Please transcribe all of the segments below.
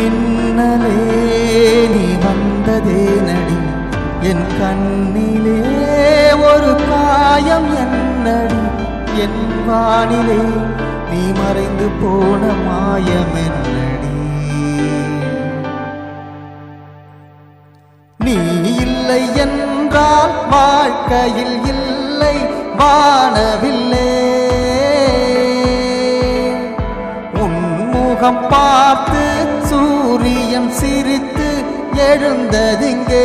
மின்னலே நீ வந்ததே நடி என் கண்ணிலே ஒரு காயம் என்னடி என் வானிலே நீ மறைந்து போன மாயம் என்னடி நீ இல்லை என்றால் வாழ்க்கையில் இல்லை வானவில்லை உன்முகம் பார்த்து சூரியன் சிரித்து எழுந்ததிங்கே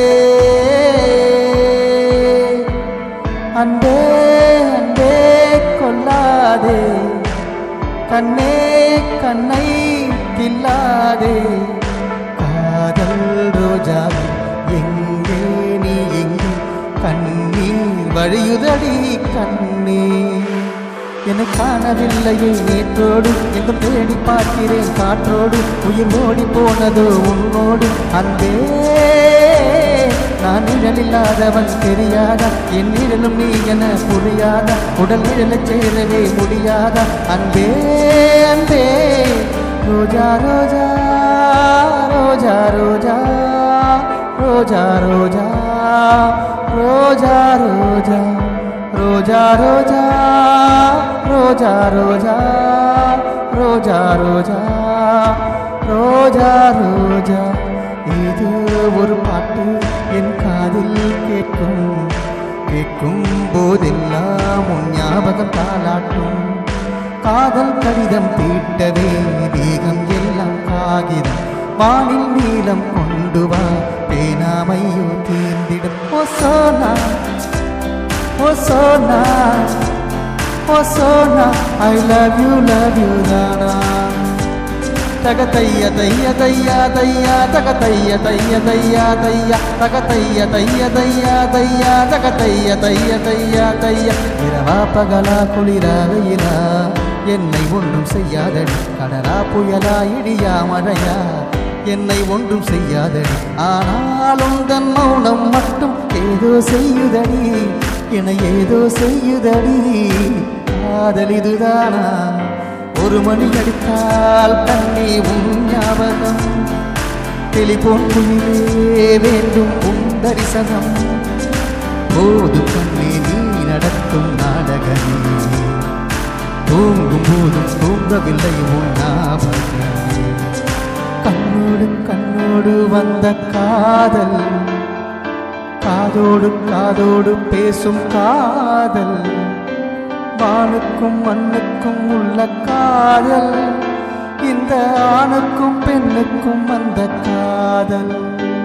அன்பே அன்பே கொல்லாதே கண்ணே கண்ணை கில்லாதே காதல் ரோஜா எங்கே நீ எங்கே கண்ணீர் வழியுதடி கண்ணே என்னை காணவில்லையே நேற்றோடு எங்கும் தேடி பார்க்கிறேன் காற்றோடு உயிர் ஓடி போனதோ உன்னோடு அன்பே நான் நிழலில்லாதவன் தெரியாதா என் நிழலும் நீ என புரியாதா உடல் நிழலைச் சேரவே முடியாதா அன்பே அன்பே ரோஜா ரோஜா ரோஜா ரோஜா ரோஜா ரோஜா ரோஜா ரோஜா ரோஜா ரோஜா ரோஜா ரோஜா ரோஜா ரோஜா ரோஜா ரோஜா ஏதோ ஒரு பாட்டு என் காதில் கேட்கும் கேட்கும் போதெல்லாம் உன் ஞாபகம் தாளாட்டும் காதல் கடிதம் தீட்டவே தேகம் எல்லாம் காகிதம் வானில் நீளம் கொண்டு வா பேனாமையோ தீர்ந்திடும் ஓ சோனா ஓ சோனா ஓ சோனா I love you love you தானா தக தைய தைய தையா தையா தக தைய தைய தையா தையா தக தைய தைய தையா தையா தக தைய தைய தையா தையா இரவா பகலா குளிரா வெயிலா என்னை ஒன்றும் செய்யாதடி கடலா புயலா இடியா மழையா என்னை ஒன்றும் செய்யாதடி ஆனாலும் தன் மௌனம் மட்டும் ஏதோ செய்யுதடி என ஏதோ செய்யுதடி காதல் இதுதானா ஒரு மணி அடித்தால் கண்ணே உன் ஞாபகம் டெலிபோன் குயிலே வேண்டும் உன் தரிசனம் போது கண்ணே நீ நடத்தும் நாடகமே தூங்கும் போதும் தூங்கவில்லை உன் ஞாபகமே கண்ணோடு கண்ணோடு வந்த காதல் காதோடு காதோடு பேசும் காதல் வானுக்கும் மண்ணுக்கும் உள்ள காதல் இந்த ஆணுக்கும் பெண்ணுக்கும் வந்த காதல்